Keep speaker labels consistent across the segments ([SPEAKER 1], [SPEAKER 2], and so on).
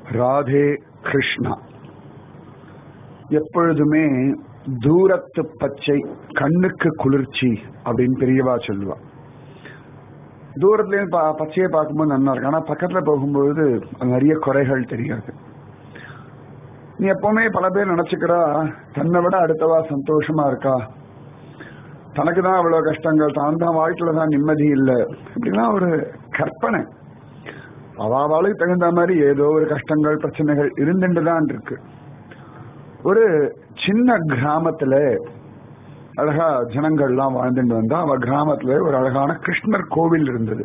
[SPEAKER 1] ராதே கிருஷ்ணா எப்பொழுதுமே தூரத்து பச்சை கண்ணுக்கு குளிர்ச்சி அப்படின்னு பெரியவா சொல்லுவா தூரத்துலேயும் பா பச்சையை பார்க்கும்போது நல்லா இருக்கு ஆனால் பக்கத்தில் போகும்போது நிறைய குறைகள் தெரியாது நீ எப்பவுமே பல பேர் நினைச்சுக்கிறா தன்னை விட அடுத்தவா சந்தோஷமா இருக்கா தனக்கு தான் அவ்வளவு கஷ்டங்கள் தான் தான் வாழ்க்கையில தான் நிம்மதி இல்லை இப்படிலாம் ஒரு கற்பனை அவாவாளுக்கு தகுந்த மாதிரி ஏதோ ஒரு கஷ்டங்கள் பிரச்சனைகள் இருந்துட்டு தான் இருக்கு ஒரு சின்ன கிராமத்துல அழகா ஜனங்கள்லாம் வாழ்ந்துட்டு வந்தா அவ கிராமத்துல ஒரு அழகான கிருஷ்ணர் கோவில் இருந்தது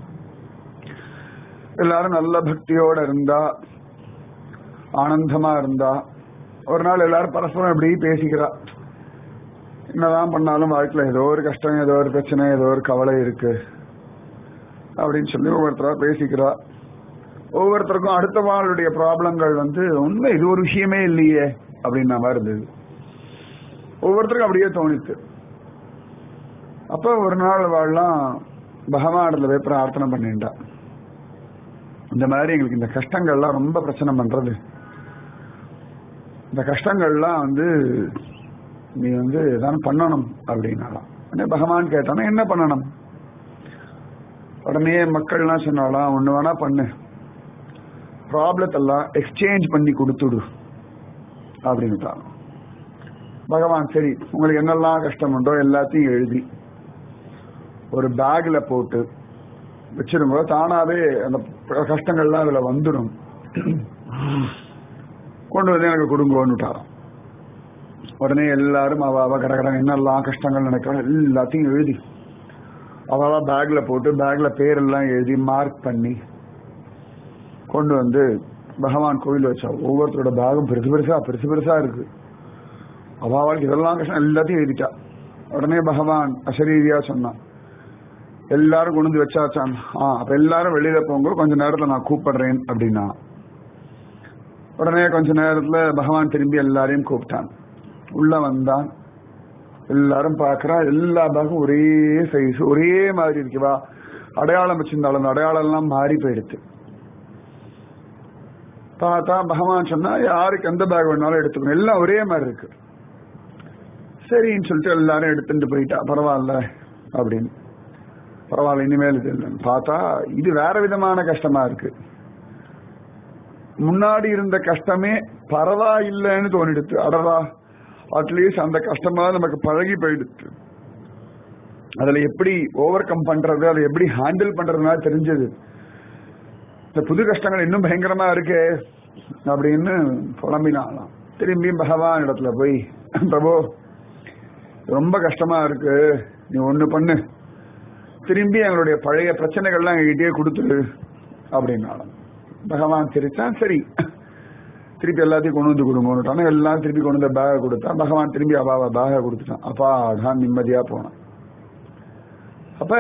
[SPEAKER 1] எல்லாரும் நல்ல பக்தியோட இருந்தா ஆனந்தமா இருந்தா ஒரு நாள் எல்லாரும் பரஸ்பரம் இப்படி பேசிக்கிறா என்னதான் பண்ணாலும் வாழ்க்கையில ஏதோ ஒரு கஷ்டம் ஏதோ ஒரு பிரச்சனை ஏதோ ஒரு கவலை இருக்கு அப்படின்னு சொல்லி ஒவ்வொருத்தரா பேசிக்கிறா ஒவ்வொருத்தருக்கும் அடுத்த வாளுடைய ப்ராப்ளங்கள் வந்து உண்மை இது ஒரு விஷயமே இல்லையே அப்படின்ற மாதிரி இருந்தது ஒவ்வொருத்தருக்கும் அப்படியே தோணித்து அப்ப ஒரு நாள் வாழலாம் பகவானிடத்துல போய் பிரார்த்தனை பண்ணிட்டா இந்த மாதிரி எங்களுக்கு இந்த கஷ்டங்கள்லாம் ரொம்ப பிரச்சனை பண்றது இந்த கஷ்டங்கள்லாம் வந்து நீ வந்து ஏதாவது பண்ணணும் அப்படின்னாலாம் உடனே பகவான் கேட்டானா என்ன பண்ணணும் உடனே மக்கள்லாம் சொன்னாலாம் ஒண்ணு வேணா பண்ணு ப்ராப்ளத்தெல்லாம் எக்ஸ்சேஞ்ச் பண்ணி கொடுத்துடு அப்படின்னுட்டான் பகவான் சரி உங்களுக்கு என்னெல்லாம் கஷ்டம் உண்டோ எல்லாத்தையும் எழுதி ஒரு பேக்ல போட்டு வச்சிருங்க தானாவே அந்த கஷ்டங்கள்லாம் அதுல வந்துடும் கொண்டு வந்து எனக்கு கொடுங்கோன்னுட்டாராம் உடனே எல்லாரும் அவ அவ கடை என்னெல்லாம் கஷ்டங்கள் நினைக்கிறாங்க எல்லாத்தையும் எழுதி அவளா பேக்ல போட்டு பேக்ல பேரெல்லாம் எழுதி மார்க் பண்ணி கொண்டு வந்து பகவான் கோவில் வச்சா ஒவ்வொருத்தரோட பேகும் பெருசு பெருசா பெருசு பெருசா இருக்கு அவாவாளுக்கு இதெல்லாம் கஷ்டம் எல்லாத்தையும் எழுதிட்டா உடனே பகவான் அசரீதியா சொன்னான் எல்லாரும் கொண்டு வந்து வச்சாச்சான் ஆ அப்ப எல்லாரும் வெளியில போங்க கொஞ்ச நேரத்துல நான் கூப்பிடுறேன் அப்படின்னா உடனே கொஞ்ச நேரத்துல பகவான் திரும்பி எல்லாரையும் கூப்பிட்டான் உள்ள வந்தான் எல்லாரும் பாக்குறா எல்லா பேகும் ஒரே சைஸ் ஒரே மாதிரி இருக்குவா அடையாளம் வச்சிருந்தாலும் அந்த அடையாளம் எல்லாம் மாறி போயிடுது பார்த்தா பகவான் சொன்னா யாருக்கு எந்த பேக் வேணாலும் எடுத்துக்கணும் எல்லாம் ஒரே மாதிரி இருக்கு சரின்னு சொல்லிட்டு எல்லாரும் எடுத்துட்டு போயிட்டா பரவாயில்ல அப்படின்னு பரவாயில்ல இனிமேல் இது இல்லைன்னு பார்த்தா இது வேற விதமான கஷ்டமா இருக்கு முன்னாடி இருந்த கஷ்டமே பரவாயில்லைன்னு தோணிடுத்து அடரா அட்லீஸ்ட் அந்த கஷ்டமா நமக்கு பழகி போயிடுத்து அதுல எப்படி ஓவர் கம் பண்றது அதை எப்படி ஹேண்டில் பண்றதுனா தெரிஞ்சது இந்த புது கஷ்டங்கள் இன்னும் பயங்கரமா இருக்கே அப்படின்னு புலம்பினாலாம் திரும்பி பகவான் இடத்துல போய் பிரபு ரொம்ப கஷ்டமா இருக்கு நீ ஒண்ணு பண்ணு திரும்பி எங்களுடைய பழைய பிரச்சனைகள்லாம் எங்ககிட்டயே கொடுத்துரு அப்படின்னாலும் பகவான் சிரிச்சான் சரி திருப்பி எல்லாத்தையும் கொண்டு வந்து கொடுங்கன்னு எல்லாம் திருப்பி கொண்டு வந்து பேக கொடுத்தா பகவான் திரும்பி அப்பாவை பேக கொடுத்துட்டான் அப்பா அதான் நிம்மதியா போனான் அப்ப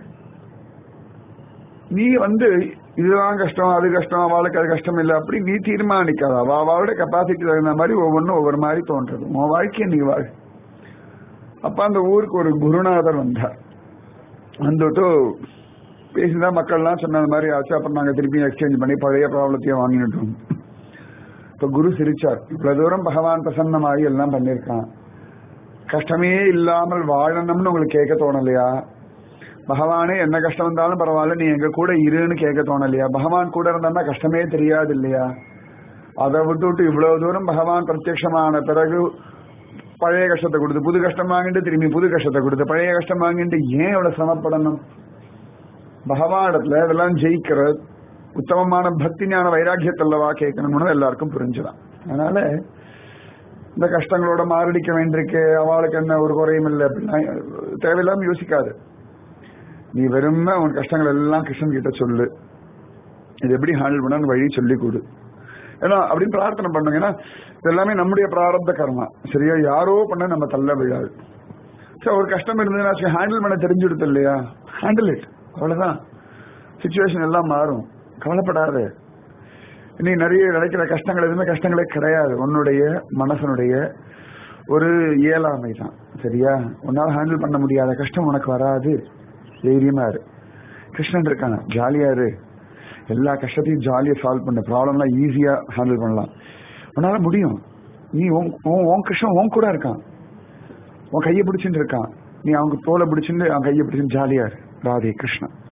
[SPEAKER 1] நீ வந்து இதுதான் கஷ்டம் அது கஷ்டம் அவளுக்கு அது கஷ்டம் இல்லை அப்படி நீ தீர்மானிக்காத அவ அவளோட கெப்பாசிட்டி தகுந்த மாதிரி ஒவ்வொன்றும் ஒவ்வொரு மாதிரி தோன்றது உன் வாழ்க்கையை நீ வாழ் அப்ப அந்த ஊருக்கு ஒரு குருநாதர் வந்தார் வந்துட்டு பேசிதான் மக்கள்லாம் சொன்னது மாதிரி ஆச்சு அப்புறம் நாங்க திருப்பி எக்ஸ்சேஞ்ச் பண்ணி பழைய ப்ராப்ளத்தையும் வாங்கிட்டோம் இப்ப குரு சிரிச்சார் இவ்வளவு தூரம் பகவான் பிரசன்னமாகி எல்லாம் பண்ணிருக்கான் கஷ்டமே இல்லாமல் வாழணும்னு உங்களுக்கு கேட்க தோணலையா பகவானே என்ன கஷ்டம் வந்தாலும் பரவாயில்ல நீ எங்க கூட இருன்னு கேட்க தோணலையா பகவான் கூட இருந்தா கஷ்டமே தெரியாது இல்லையா அதை விட்டுவிட்டு இவ்வளவு தூரம் பகவான் பிரத்யட்சமான பிறகு பழைய கஷ்டத்தை கொடுத்து புது கஷ்டம் வாங்கிட்டு திரும்பி புது கஷ்டத்தை கொடுத்து பழைய கஷ்டம் வாங்கிட்டு ஏன் இவ்வளவு சிரமப்படணும் பகவானிடத்துல இதெல்லாம் ஜெயிக்கிற உத்தமமான பக்தி ஞான வைராக்கியத்தல்லவா கேட்கணும்னு எல்லாருக்கும் புரிஞ்சுதான் அதனால இந்த கஷ்டங்களோட மாரடிக்க வேண்டியிருக்கு அவளுக்கு என்ன ஒரு குறையும் இல்லை அப்படின்னா தேவையில்லாம யோசிக்காது நீ வெறும உன் கஷ்டங்கள் எல்லாம் கிருஷ்ணன் கிட்ட சொல்லு இது எப்படி ஹேண்டில் பண்ண வழி சொல்லி கொடு ஏன்னா அப்படின்னு பிரார்த்தனை பண்ணுங்க ஏன்னா இது எல்லாமே நம்முடைய பிராரப்த கர்மா சரியா யாரோ பண்ண நம்ம தள்ள விழாது சரி ஒரு கஷ்டம் இருந்ததுன்னா ஹேண்டில் பண்ண தெரிஞ்சுடுது இல்லையா ஹேண்டில் இட் அவ்வளவுதான் சுச்சுவேஷன் எல்லாம் மாறும் கவலைப்படாது நீ நிறைய நினைக்கிற கஷ்டங்கள் எதுவுமே கஷ்டங்களே கிடையாது உன்னுடைய மனசனுடைய ஒரு இயலாமை தான் சரியா உன்னால ஹேண்டில் பண்ண முடியாத கஷ்டம் உனக்கு வராது தைரியமா இரு கிருஷ்ணன் இருக்கான் ஜாலியா இரு எல்லா கஷ்டத்தையும் ஜாலியாக சால்வ் பண்ண ப்ராப்ளம்லாம் ஈஸியாக ஹேண்டில் பண்ணலாம் உன்னால முடியும் நீ உன் உன் உன் கிருஷ்ணன் உன் கூட இருக்கான் உன் கையை பிடிச்சிட்டு இருக்கான் நீ அவங்க தோலை பிடிச்சிட்டு அவன் கையை பிடிச்சிட்டு ஜாலியா இரு ராதே கிருஷ்ணன்